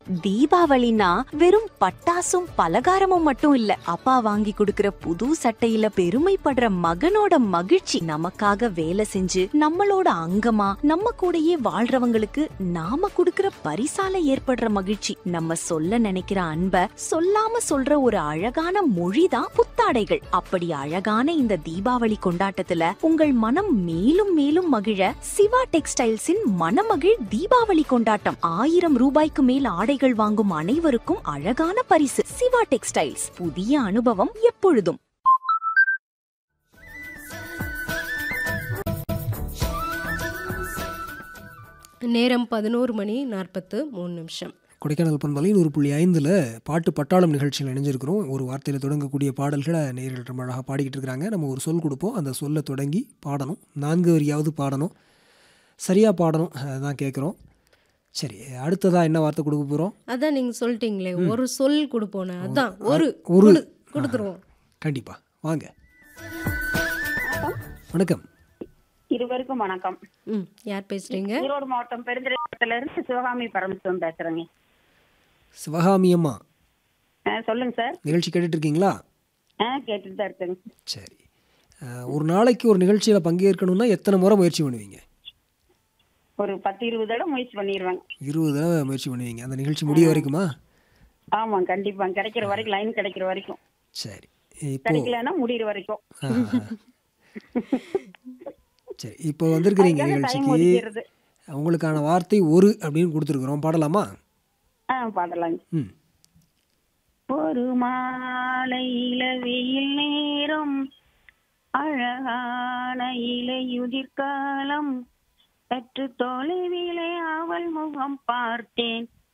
தீபாவளினா வெறும் பட்டாசும் பலகாரமும் மட்டும் இல்ல அப்பா வாங்கி கொடுக்கிற புது சட்டையில பெருமைப்படுற மகனோட மகிழ்ச்சி நமக்காக வேலை செஞ்சு நம்மளோட அங்கமா நம்ம கூடயே வாழ்றவங்களுக்கு நாம கொடுக்கிற பரிசால ஏற்படுற மகிழ்ச்சி நம்ம சொல்ல நினைக்கிற அன்ப சொல்லாம சொல்ற ஒரு அழகான மொழிதான் புத்தாடைகள் அப்படி அழகான இந்த தீபாவளி கொண்டாட்டத்துல உங்கள் மனம் மேலும் மேலும் மகிழ சிவா டெக்ஸ்டைல்ஸின் மனமகிழ் தீபாவளி கொண்டாட்டம் ஆயிரம் ரூபாய்க்கு மேல் ஆடைகள் வாங்கும் அனைவருக்கும் அழகான பரிசு சிவா டெக்ஸ்டைல்ஸ் புதிய அனுபவம் எப்பொழுதும் நேரம் பதினோரு மணி நாற்பத்து மூணு நிமிஷம் கொடைக்கானல் பண்பலை நூறு புள்ளி ஐந்தில் பாட்டு பட்டாளம் நிகழ்ச்சியில் இணைஞ்சிருக்கிறோம் ஒரு வார்த்தையில் தொடங்கக்கூடிய பாடல்களை நேரில் ரொம்ப அழகாக பாடிக்கிட்டு இருக்கிறாங்க நம்ம ஒரு சொல் கொடுப்போம் அந்த சொல்லை தொடங்கி பாடணும் நான்கு வரியாவது பாடணும் சரியாக பாடணும் அதுதான் கேட்குறோம் சரி அடுத்ததாக என்ன வார்த்தை கொடுக்க போகிறோம் அதான் நீங்க சொல்லிட்டீங்களே ஒரு சொல் கொடுப்போனே அதான் ஒரு ஒரு குடு- கொடுத்துருவோம் கண்டிப்பாக வாங்க வணக்கம் இருவருக்கும் வணக்கம் ம் யார் பேசுறீங்க ஈரோடு மாவட்டம் பெருந்துறைப்பட்டில இருந்து சிவகாமி பரமசிவம் பேசுறேங்க சிவகாமி அம்மா ஆ, சொல்லுங்க சார் நிகழ்ச்சி கேட்டுட்டு இருக்கீங்களா ஆ கேட்டுட்டு தான் இருக்குங்க சரி அஹ், ஒரு நாளைக்கு ஒரு நிகழ்ச்சியில் பங்கேற்கணும்னா எத்தனை முறை முயற்சி பண்ணுவீங்க ஒரு பத்து இருபது தடவை முயற்சி பண்ணிடுவேங்க இருபது தடவை முயற்சி பண்ணுவீங்க அந்த நிகழ்ச்சி முடிய வரைக்குமா ஆமா கண்டிப்பா கிடைக்கிற வரைக்கும் லைன் கிடைக்கிற வரைக்கும் சரி இப்போ கிடைக்கலன்னா முடியிற வரைக்கும் ஆ, ஆ. சரி இப்போ வந்திருக்கிறீங்க அதுக்காக time நிகழ்ச்சிக்கு ஒதுக்கிறது. உங்களுக்கான வார்த்தை ஒரு அப்படின்னு கொடுத்துருக்குறோம் பாடலாமா ஆ பாடலாங்க ம் ஒரு மாலையில வெயில் நேரம் அழகான இலையுதிர் காலம் சற்று தொலைவிலே அவள் முகம் பார்த்தேன்